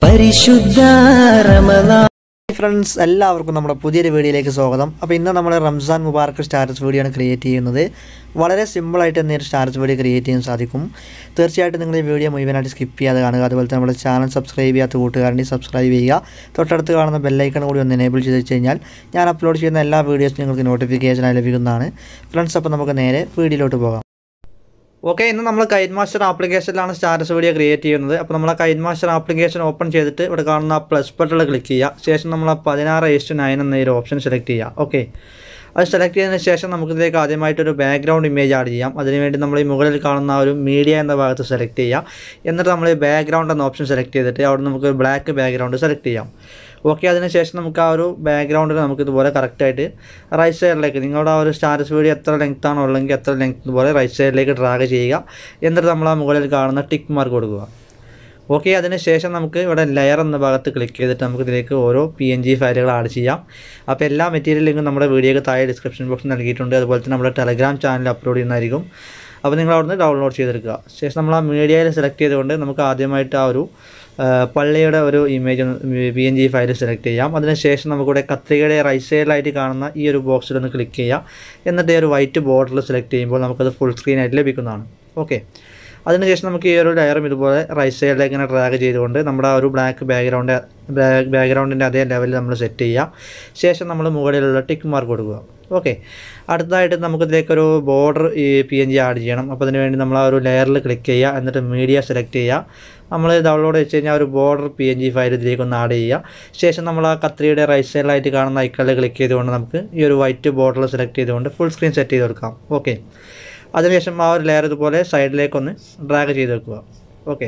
പരിശുദ്ധ റമദാൻ ഫ്രണ്ട്സ് എല്ലാവർക്കും നമ്മുടെ പുതിയൊരു വീഡിയോയിലേക്ക് സ്വാഗതം അപ്പോൾ ഇന്ന് നമ്മൾ റംസാൻ മുബാറക്ക് സ്റ്റാറ്റസ് വീഡിയോ ആണ് ക്രിയേറ്റ് ചെയ്യുന്നത് വളരെ സിമ്പിളായിട്ട് തന്നെ ഒരു സ്റ്റാറ്റസ് വീഡിയോ ക്രിയേറ്റ് ചെയ്യാൻ സാധിക്കും തീർച്ചയായിട്ടും നിങ്ങൾ ഈ വീഡിയോ മുഴുവനായിട്ട് സ്കിപ്പ് ചെയ്യാതെ കാണുക അതുപോലെ തന്നെ നമ്മുടെ ചാനൽ സബ്സ്ക്രൈബ് ചെയ്യാത്ത കൂട്ടുകാരൻ്റെ സബ്സ്ക്രൈബ് ചെയ്യുക തൊട്ടടുത്ത് കാണുന്ന ബെല്ലൈക്കൺ കൂടി ഒന്ന് എനേബിൾ ചെയ്ത് വെച്ച് കഴിഞ്ഞാൽ ഞാൻ അപ്ലോഡ് ചെയ്യുന്ന എല്ലാ വീഡിയോസും നിങ്ങൾക്ക് നോട്ടിഫിക്കേഷനായി ലഭിക്കുന്നതാണ് ഫ്രണ്ട്സ് അപ്പോൾ നമുക്ക് നേരെ വീഡിയോയിലോട്ട് പോകാം ഓക്കെ ഇന്ന് നമ്മൾ കൈൻ മാസ്റ്റർ ആപ്ലിക്കേഷനിലാണ് സ്റ്റാറ്റസ് വീഡിയോ ക്രിയേറ്റ് ചെയ്യുന്നത് അപ്പോൾ നമ്മൾ ആ കൈൻ മാസ്റ്റർ ആപ്ലിക്കേഷൻ ഓപ്പൺ ചെയ്തിട്ട് ഇവിടെ കാണുന്ന പ്ലസ് ബട്ടണിൽ ക്ലിക്ക് ചെയ്യുക ശേഷം നമ്മൾ ആ പതിനാറ് എസ്റ്റ് നയൻ എന്ന ഒരു ഓപ്ഷൻ സെലക്ട് ചെയ്യുക ഓക്കെ അത് സെലക്ട് ചെയ്തതിന് ശേഷം നമുക്ക് ഇതിലേക്ക് ആദ്യമായിട്ടൊരു ബാക്ക്ഗ്രൗണ്ട് ഇമേജ് ആഡ് ചെയ്യാം അതിനുവേണ്ടി നമ്മൾ ഈ മുകളിൽ കാണുന്ന ആ ഒരു മീഡിയ എന്ന ഭാഗത്ത് സെലക്ട് ചെയ്യുക എന്നിട്ട് നമ്മൾ ഈ ബാക്ക്ഗ്രൗണ്ട് എന്ന ഓപ്ഷൻ സെലക്ട് ചെയ്തിട്ട് അവിടെ നമുക്ക് ഒരു ബ്ലാക്ക് ബാക്ക്ഗ്രൗണ്ട് സെലക്ട് ചെയ്യാം ഓക്കെ അതിനുശേഷം നമുക്ക് ആ ഒരു ബാക്ക്ഗ്രൗണ്ടിൽ നമുക്ക് ഇതുപോലെ കറക്റ്റായിട്ട് റൈറ്റ് സൈഡിലേക്ക് നിങ്ങളുടെ ആ ഒരു സ്റ്റാറ്റസ് വീഡിയോ എത്ര ലെങ്ത് ആണോ ഉള്ളെങ്കിൽ എത്ര ലെങ്ത് ഇതുപോലെ റൈറ്റ് സൈഡിലേക്ക് ഡ്രാഗ് ചെയ്യുക എന്നിട്ട് നമ്മൾ ആ മുകളിൽ കാണുന്ന ടിക്ക് മാർക്ക് കൊടുക്കുക ഓക്കെ അതിനുശേഷം നമുക്ക് ഇവിടെ ലെയർ എന്ന ഭാഗത്ത് ക്ലിക്ക് ചെയ്തിട്ട് നമുക്ക് ഇതിലേക്ക് ഓരോ പി എൻ ജി ഫയലുകൾ ആഡ് ചെയ്യാം അപ്പോൾ എല്ലാ മെറ്റീരിയൽ ലിങ്കും നമ്മുടെ വീഡിയോക്ക് താഴെ ഡിസ്ക്രിപ്ഷൻ ബോക്സിൽ നൽകിയിട്ടുണ്ട് അതുപോലെ തന്നെ നമ്മുടെ ടെലഗ്രാം ചാനൽ അപ്ലോഡ് ചെയ്യുന്നതായിരിക്കും അപ്പോൾ നിങ്ങൾ അവിടുന്ന് ഡൗൺലോഡ് ചെയ്തെടുക്കുക ശേഷം നമ്മൾ ആ മീഡിയയിൽ സെലക്ട് ചെയ്തുകൊണ്ട് നമുക്ക് ആദ്യമായിട്ട് ആ ഒരു ആ, പള്ളിയുടെ ഒരു image P N G file select ചെയ്യാം അതിനുശേഷം നമുക്കിവിടെ കത്രികയുടെ റൈറ്റ് സൈഡിലായിട്ട് കാണുന്ന ഈ ഒരു ബോക്സിൽ ഒന്ന് ക്ലിക്ക് ചെയ്യാം എന്നിട്ട് ഈ ഒരു വൈറ്റ് ബോർഡറിൽ സെലക്ട് ചെയ്യുമ്പോൾ നമുക്കത് ഫുൾ സ്ക്രീൻ ആയിട്ട് ലഭിക്കുന്നതാണ് ഓക്കെ അതിനുശേഷം നമുക്ക് ഈ ഒരു ലെയറും ഇതുപോലെ റൈറ്റ് സൈഡിലേക്ക് ഇങ്ങനെ ഡ്രാഗ് ചെയ്തുകൊണ്ട് നമ്മുടെ ആ ഒരു ബ്ലാക്ക് ബാക്ക്ഗ്രൗണ്ട് ബാക്ക്ഗ്രൗണ്ടിൻ്റെ അതേ ലെവലിൽ നമ്മൾ സെറ്റ് ചെയ്യുക ശേഷം നമ്മൾ മുകളിലുള്ള ടിക്ക് മാർക്ക് കൊടുക്കുക ഓക്കെ അടുത്തതായിട്ട് നമുക്കിതിലേക്കൊരു ബോർഡർ ഈ പി എൻ ജി ആഡ് ചെയ്യണം അപ്പോൾ അതിന് വേണ്ടി നമ്മൾ ആ ഒരു ലെയറിൽ ക്ലിക്ക് ചെയ്യുക എന്നിട്ട് മീഡിയ സെലക്ട് ചെയ്യുക നമ്മൾ ഡൗൺലോഡ് വെച്ച് കഴിഞ്ഞാൽ ഒരു border P N G file ഇതിലേക്ക് ഒന്ന് ആഡ് ചെയ്യുക ശേഷം നമ്മൾ ആ കത്രിയുടെ റൈറ്റ് സൈഡിലായിട്ട് കാണുന്ന ഐക്കണിൽ ക്ലിക്ക് ചെയ്തുകൊണ്ട് നമുക്ക് ഈ ഒരു വൈറ്റ് ബോർഡർ സെലക്ട് ചെയ്തുകൊണ്ട് ഫുൾ സ്ക്രീൻ സെറ്റ് ചെയ്ത് കൊടുക്കാം ഓക്കെ അതിനുശേഷം ആ ഒരു ലെയർ ഇതുപോലെ സൈഡിലേക്കൊന്ന് ഡ്രാഗ് ചെയ്ത് വെക്കുക ഓക്കെ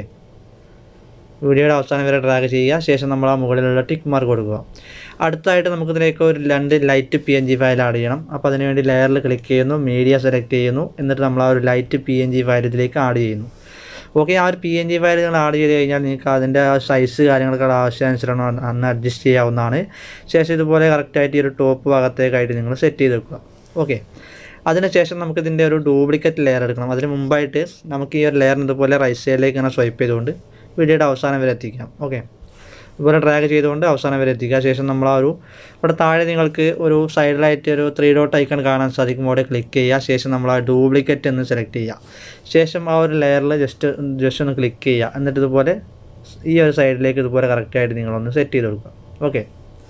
വീഡിയോയുടെ അവസാനം വരെ ഡ്രാഗ് ചെയ്യുക ശേഷം നമ്മൾ ആ മുകളിലുള്ള ടിക്ക് മാർക്ക് കൊടുക്കുക അടുത്തായിട്ട് നമുക്കിതിലേക്ക് ഒരു രണ്ട് light P N G file add ചെയ്യണം അപ്പോൾ അതിനുവേണ്ടി ലെയറിൽ ക്ലിക്ക് ചെയ്യുന്നു മീഡിയ സെലക്ട് ചെയ്യുന്നു എന്നിട്ട് നമ്മൾ ആ ഒരു light P N G file ഇതിലേക്ക് ആഡ് ചെയ്യുന്നു ഓക്കെ ആ ഒരു പി എൻ ജി ഫയൽ നിങ്ങൾ ആഡ് ചെയ്ത് കഴിഞ്ഞാൽ നിങ്ങൾക്ക് അതിൻ്റെ ആ സൈസ് കാര്യങ്ങളൊക്കെ ആവശ്യാനുസരണം അന്ന് അന്ന് അഡ്ജസ്റ്റ് ചെയ്യാവുന്നതാണ് ശേഷം ഇതുപോലെ കറക്റ്റായിട്ട് ഈ ഒരു ടോപ്പ് ഭാഗത്തേക്കായിട്ട് നിങ്ങൾ സെറ്റ് ചെയ്ത് വെക്കുക ഓക്കെ അതിനുശേഷം നമുക്ക് ഇതിൻ്റെ ഒരു ഡ്യൂപ്ലിക്കേറ്റ് ലെയർ എടുക്കണം അതിന് മുമ്പായിട്ട് നമുക്ക് ഈ ഒരു ലെയറിന് ഇതുപോലെ റൈറ്റ് സൈഡിലേക്ക് ഇങ്ങനെ സ്വൈപ്പ് ചെയ്തുകൊണ്ട് വീഡിയോയുടെ അവസാനം വരെ എത്തിക്കാം ഓക്കെ ഇതുപോലെ ഡ്രാഗ് ചെയ്തുകൊണ്ട് അവസാനം വരെ എത്തിക്കുക ശേഷം നമ്മൾ ആ ഒരു ഇവിടെ താഴെ നിങ്ങൾക്ക് ഒരു സൈഡിലായിട്ട് ഒരു ത്രീ ഡോട്ട് ഐക്കൺ കാണാൻ സാധിക്കും അവിടെ ക്ലിക്ക് ചെയ്യുക ശേഷം നമ്മൾ ആ ഡ്യൂപ്ലിക്കേറ്റ് എന്ന് സെലക്ട് ചെയ്യുക ശേഷം ആ ഒരു ലെയറിൽ ജസ്റ്റ് ജസ്റ്റ് ഒന്ന് ക്ലിക്ക് ചെയ്യുക എന്നിട്ട് ഇതുപോലെ ഈ ഒരു സൈഡിലേക്ക് ഇതുപോലെ കറക്റ്റായിട്ട് നിങ്ങളൊന്ന് സെറ്റ് ചെയ്ത് കൊടുക്കുക ഓക്കെ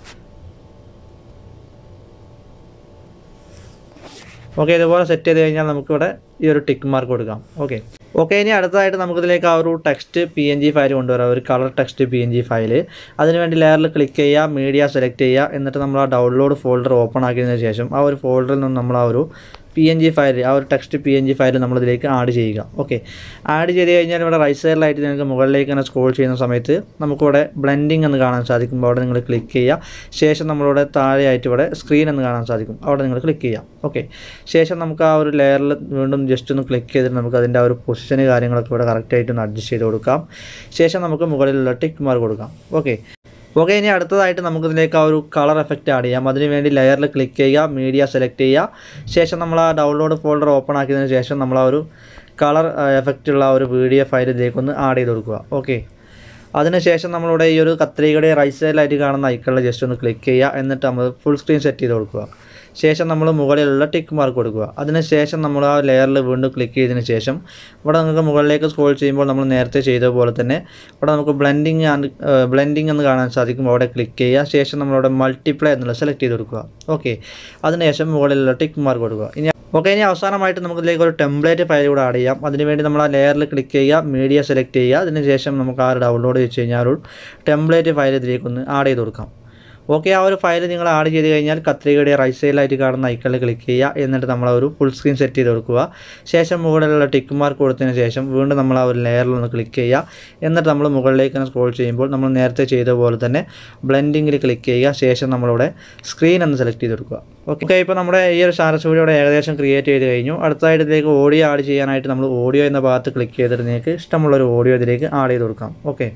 ഓക്കെ ഇതുപോലെ സെറ്റ് ചെയ്ത് കഴിഞ്ഞാൽ നമുക്കിവിടെ ഈ ഒരു ടിക്ക് മാർക്ക് കൊടുക്കാം ഓക്കെ ഓക്കെ ഇനി അടുത്തതായിട്ട് നമുക്കിതിലേക്ക് ആ ഒരു text P N G file കൊണ്ടുവരാം ഒരു colour text P N G file അതിനുവേണ്ടി ലെയറിൽ ക്ലിക്ക് ചെയ്യുക മീഡിയ സെലക്ട് ചെയ്യുക എന്നിട്ട് നമ്മൾ ആ ഡൗൺലോഡ് ഫോൾഡർ ഓപ്പൺ ആക്കിയതിന് ശേഷം ആ ഒരു ഫോൾഡറിൽ നിന്ന് നമ്മൾ ആ ഒരു പി എൻ ജി ഫയൽ ആ ഒരു text P N G file നമ്മളിതിലേക്ക് ആഡ് ചെയ്യുക ഓക്കെ ആഡ് ചെയ്ത് കഴിഞ്ഞാൽ ഇവിടെ റൈറ്റ് സൈഡിലായിട്ട് നിങ്ങൾക്ക് മുകളിലേക്ക് ഇങ്ങനെ സ്ക്രോൾ ചെയ്യുന്ന സമയത്ത് നമുക്കിവിടെ ബ്ലെൻഡിങ് എന്ന് കാണാൻ സാധിക്കും അവിടെ നിങ്ങൾ ക്ലിക്ക് ചെയ്യുക ശേഷം നമ്മളിവിടെ താഴെയായിട്ട് ഇവിടെ സ്ക്രീൻ എന്ന് കാണാൻ സാധിക്കും അവിടെ നിങ്ങൾ ക്ലിക്ക് ചെയ്യാം ഓക്കെ ശേഷം നമുക്ക് ആ ഒരു ലെയറിൽ വീണ്ടും ജസ്റ്റ് ഒന്ന് ക്ലിക്ക് ചെയ്തിട്ട് നമുക്ക് അതിൻ്റെ ആ ഒരു പൊസിഷന് കാര്യങ്ങളൊക്കെ ഇവിടെ കറക്റ്റായിട്ട് ഒന്ന് അഡ്ജസ്റ്റ് ചെയ്ത് കൊടുക്കാം ശേഷം നമുക്ക് മുകളിലുള്ള ടിക്ക് മാർക്ക് കൊടുക്കാം ഓക്കെ ഓക്കെ ഇനി അടുത്തതായിട്ട് നമുക്കിതിലേക്ക് ആ ഒരു കളർ എഫക്റ്റ് ആഡ് ചെയ്യാം അതിന് വേണ്ടി ലെയറിൽ ക്ലിക്ക് ചെയ്യുക മീഡിയ സെലക്ട് ചെയ്യുക ശേഷം നമ്മൾ ആ ഡൗൺലോഡ് ഫോൾഡർ ഓപ്പൺ ആക്കിയതിന് ശേഷം നമ്മൾ ആ ഒരു കളർ എഫക്റ്റ് ഉള്ള ആ ഒരു വീഡിയോ ഫയൽ ഇതിലേക്ക് ഒന്ന് ആഡ് ചെയ്ത് കൊടുക്കുക ഓക്കെ അതിനുശേഷം നമ്മളിവിടെ ഈ ഒരു കത്രികയുടെ റൈറ്റ് സൈഡിലായിട്ട് കാണുന്ന ഐക്കണിൽ ജസ്റ്റ് ഒന്ന് ക്ലിക്ക് ചെയ്യുക എന്നിട്ട് നമ്മൾ ഫുൾ സ്ക്രീൻ സെറ്റ് ചെയ്ത് കൊടുക്കുക ശേഷം നമ്മൾ മുകളിലുള്ള ടിക്ക് മാർക്ക് കൊടുക്കുക അതിനുശേഷം നമ്മൾ ആ ലെയറിൽ വീണ്ടും ക്ലിക്ക് ചെയ്തതിന് ശേഷം ഇവിടെ നമുക്ക് മുകളിലേക്ക് സ്ക്രോൾ ചെയ്യുമ്പോൾ നമ്മൾ നേരത്തെ ചെയ്ത പോലെ തന്നെ ഇവിടെ നമുക്ക് ബ്ലെൻഡിങ് ആൻഡ് ബ്ലെൻഡിങ് എന്ന് കാണാൻ സാധിക്കും അവിടെ ക്ലിക്ക് ചെയ്യുക ശേഷം നമ്മളിവിടെ മൾട്ടിപ്ലൈ എന്നുള്ളത് സെലക്ട് ചെയ്ത് കൊടുക്കുക ഓക്കെ അതിനുശേഷം മുകളിലുള്ള ടിക്ക് മാർക്ക് കൊടുക്കുക ഇനി ഓക്കെ ഇനി അവസാനമായിട്ട് നമുക്ക് ഇതിലേക്ക് ഒരു ടെംപ്ലേറ്റ് ഫയൽ കൂടെ ആഡ് ചെയ്യാം അതിനുവേണ്ടി നമ്മൾ ആ ലെയറിൽ ക്ലിക്ക് ചെയ്യുക മീഡിയ സെലക്ട് ചെയ്യുക അതിനുശേഷം നമുക്ക് ആ ഒരു ഡൗൺലോഡ് വെച്ച് കഴിഞ്ഞാൽ ഒരു ടെംപ്ലേറ്റ് ഫയൽ ഇതിലേക്ക് ഒന്ന് ആഡ് ചെയ്ത് കൊടുക്കാം ഓക്കെ ആ ഒരു ഫയൽ നിങ്ങൾ ആഡ് ചെയ്ത് കഴിഞ്ഞാൽ കത്രികയുടെ റൈറ്റ് സൈഡിലായിട്ട് കാണുന്ന ഐക്കണിൽ ക്ലിക്ക് ചെയ്യുക എന്നിട്ട് നമ്മൾ ആ ഒരു ഫുൾ സ്ക്രീൻ സെറ്റ് ചെയ്ത് കൊടുക്കുക ശേഷം മുകളിലുള്ള ടിക്ക് മാർക്ക് കൊടുത്തതിന് ശേഷം വീണ്ടും നമ്മൾ ആ ഒരു ലെയറിൽ ഒന്ന് ക്ലിക്ക് ചെയ്യുക എന്നിട്ട് നമ്മൾ മുകളിലേക്ക് സ്ക്രോൾ ചെയ്യുമ്പോൾ നമ്മൾ നേരത്തെ ചെയ്ത പോലെ തന്നെ ബ്ലെൻഡിങ്ങിൽ ക്ലിക്ക് ചെയ്യുക ശേഷം നമ്മളിവിടെ സ്ക്രീൻ എന്ന് സെലക്ട് ചെയ്ത് കൊടുക്കുക ഓക്കെ ഇപ്പോൾ നമ്മുടെ ഈ ഒരു സ്റ്റാറ്റസ് വീഡിയോ ഇവിടെ ഏകദേശം ക്രിയേറ്റ് ചെയ്ത് കഴിഞ്ഞു അടുത്തതായിട്ട് ഇതിലേക്ക് ഓഡിയോ ആഡ് ചെയ്യാനായിട്ട് നമ്മൾ ഓഡിയോ എന്ന ഭാഗത്ത് ക്ലിക്ക് ചെയ്തിട്ട് നിങ്ങൾക്ക് ഇഷ്ടമുള്ളൊരു ഓഡിയോ ഇതിലേക്ക് ആഡ് ചെയ്ത് കൊടുക്കാം ഓക്കെ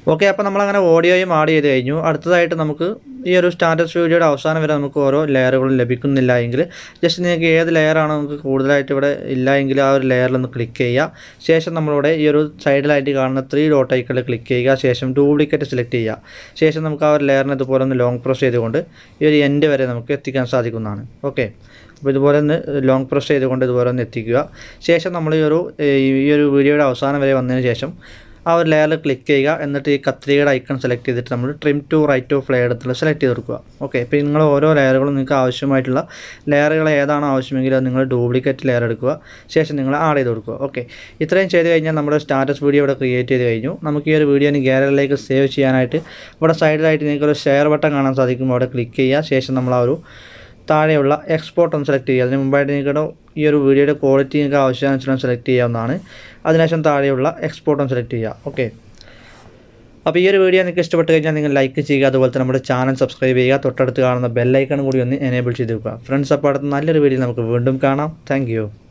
ഓക്കെ അപ്പോൾ നമ്മളങ്ങനെ ഓഡിയോയും ആഡ് ചെയ്ത് കഴിഞ്ഞു അടുത്തതായിട്ട് നമുക്ക് ഈ ഒരു സ്റ്റാറ്റസ് വീഡിയോയുടെ അവസാനം വരെ നമുക്ക് ഓരോ ലെയറുകളും ലഭിക്കുന്നില്ല എങ്കിൽ ജസ്റ്റ് നിങ്ങൾക്ക് ഏത് ലെയറാണ് നമുക്ക് കൂടുതലായിട്ട് ഇവിടെ ഇല്ല എങ്കിൽ ആ ഒരു ലെയറിൽ ഒന്ന് ക്ലിക്ക് ചെയ്യുക ശേഷം നമ്മളിവിടെ ഈ ഒരു സൈഡിലായിട്ട് കാണുന്ന ത്രീ ഡോട്ട് ഐക്കണിൽ ക്ലിക്ക് ചെയ്യുക ശേഷം ഡ്യൂപ്ലിക്കേറ്റ് സെലക്ട് ചെയ്യുക ശേഷം നമുക്ക് ആ ഒരു ലെയറിന് ഇതുപോലെ ഒന്ന് ലോങ് പ്രസ് ചെയ്തുകൊണ്ട് ഈ ഒരു എൻഡ് വരെ നമുക്ക് എത്തിക്കാൻ സാധിക്കുന്നതാണ് ഓക്കെ അപ്പോൾ ഇതുപോലെ ഒന്ന് ലോങ് പ്രസ് ചെയ്തുകൊണ്ട് ഇതുപോലെ ഒന്ന് എത്തിക്കുക ശേഷം നമ്മൾ ഈ ഒരു ഈ ഒരു വീഡിയോയുടെ അവസാനം വരെ വന്നതിന് ശേഷം ആ ഒരു ലെയറിൽ ക്ലിക്ക് ചെയ്യുക എന്നിട്ട് ഈ കത്രികയുടെ ഐക്കൺ സെലക്ട് ചെയ്തിട്ട് നമ്മൾ trim to right to play എടുത്തുള്ള സെലക്ട് ചെയ്ത് കൊടുക്കുക ഓക്കെ ഇപ്പോൾ നിങ്ങൾ ഓരോ ലെയറുകളും നിങ്ങൾക്ക് ആവശ്യമായിട്ടുള്ള ലെയറുകൾ ഏതാണോ ആവശ്യമെങ്കിൽ അത് നിങ്ങൾ ഡ്യൂപ്ലിക്കേറ്റ് ലെയർ എടുക്കുക ശേഷം നിങ്ങൾ ആഡ് ചെയ്ത് കൊടുക്കുക ഓക്കെ ഇത്രയും ചെയ്ത് കഴിഞ്ഞാൽ നമ്മുടെ സ്റ്റാറ്റസ് വീഡിയോ ഇവിടെ ക്രിയേറ്റ് ചെയ്ത് കഴിഞ്ഞു നമുക്ക് ഈ ഒരു വീഡിയോ ഗാലറിയിലേക്ക് സേവ് ചെയ്യാനായിട്ട് ഇവിടെ സൈഡിലായിട്ട് നിങ്ങൾക്ക് ഒരു ഷെയർ ബട്ടൺ കാണാൻ സാധിക്കും അവിടെ ക്ലിക്ക് ചെയ്യുക ശേഷം നമ്മൾ ആ ഒരു താഴെയുള്ള എക്സ്പോർട്ട് ഒന്ന് സെലക്ട് ചെയ്യുക അതിന് മുമ്പായിട്ട് നിങ്ങൾക്ക് ഈ ഒരു വീഡിയോയുടെ ക്വാളിറ്റി നിങ്ങൾക്ക് ആവശ്യാനുസരണം സെലക്ട് ചെയ്യാവുന്നതാണ് അതിനുശേഷം താഴെയുള്ള എക്സ്പോർട്ട് ഒന്ന് സെലക്ട് ചെയ്യുക ഓക്കെ അപ്പോൾ ഈ ഒരു വീഡിയോ നിങ്ങൾക്ക് ഇഷ്ടപ്പെട്ട് കഴിഞ്ഞാൽ നിങ്ങൾ ലൈക്ക് ചെയ്യുക അതുപോലെ തന്നെ നമ്മുടെ ചാനൽ സബ്സ്ക്രൈബ് ചെയ്യുക തൊട്ടടുത്ത് കാണുന്ന ബെല്ലൈക്കൺ കൂടി ഒന്ന് എനേബിൾ ചെയ്ത് വെക്കുക ഫ്രണ്ട്സ് അപ്പോൾ അടുത്ത നല്ലൊരു വീഡിയോ നമുക്ക് വീണ്ടും കാണാം താങ്ക്